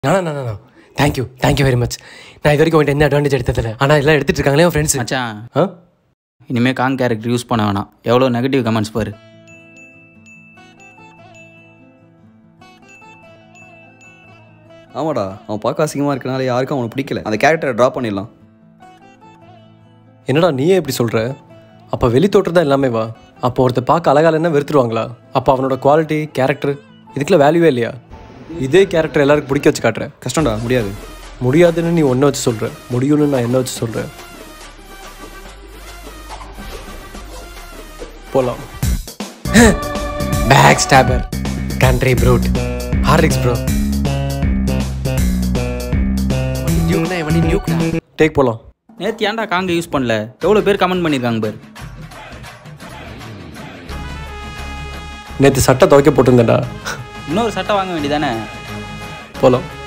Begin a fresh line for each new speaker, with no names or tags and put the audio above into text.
நானா நானா thank you thank you very much நான் இது வரைக்கும் உங்கள்கிட்ட எந்த அட்வான்டேஜ் எடுத்ததில்ல ஆனால் எல்லாம் எடுத்துட்டு இருக்காங்களே என் ஃப்ரெண்ட்ஸ்
மச்சான்
ஆ
இனிமேல் காங் கேரக்டர் யூஸ் பண்ண வேணாம் எவ்வளோ நெகட்டிவ் கமெண்ட்ஸ் பாரு
ஆமாடா அவன் பார்க்க அசிங்கமாக இருக்கனால யாருக்கும் அவனுக்கு பிடிக்கல அந்த கேரக்டரை ட்ராப் பண்ணிடலாம்
என்னடா நீயே இப்படி சொல்கிற அப்போ வெளி தோற்றம் தான் எல்லாமே வா அப்போ ஒருத்தர் பார்க்க அழகால என்ன வெறுத்துருவாங்களா அப்போ அவனோட குவாலிட்டி கேரக்டர் இதுக்கெல்லாம் வேல்யூவே இல்லையா இதே கேரக்டர் எல்லாருக்கும் பிடிக்க வச்சு காட்டுறேன்
கஷ்டம்டா முடியாது
முடியாதுன்னு நீ ஒன்றை வச்சு சொல்கிற முடியும்னு நான் என்ன வச்சு சொல்கிறேன் போகலாம் பேக் ஸ்டாபர் கண்ட்ரி ப்ரூட் ஹார்லிக்ஸ் ப்ரோ டேக் போகலாம்
நேற்று ஏன்டா காங்க யூஸ் பண்ணல எவ்வளோ பேர் கமெண்ட் பண்ணியிருக்காங்க பாரு
நேற்று சட்டை துவைக்க போட்டிருந்தேன்டா
இன்னொரு சட்டை வாங்க வேண்டியதானே
போகலாம்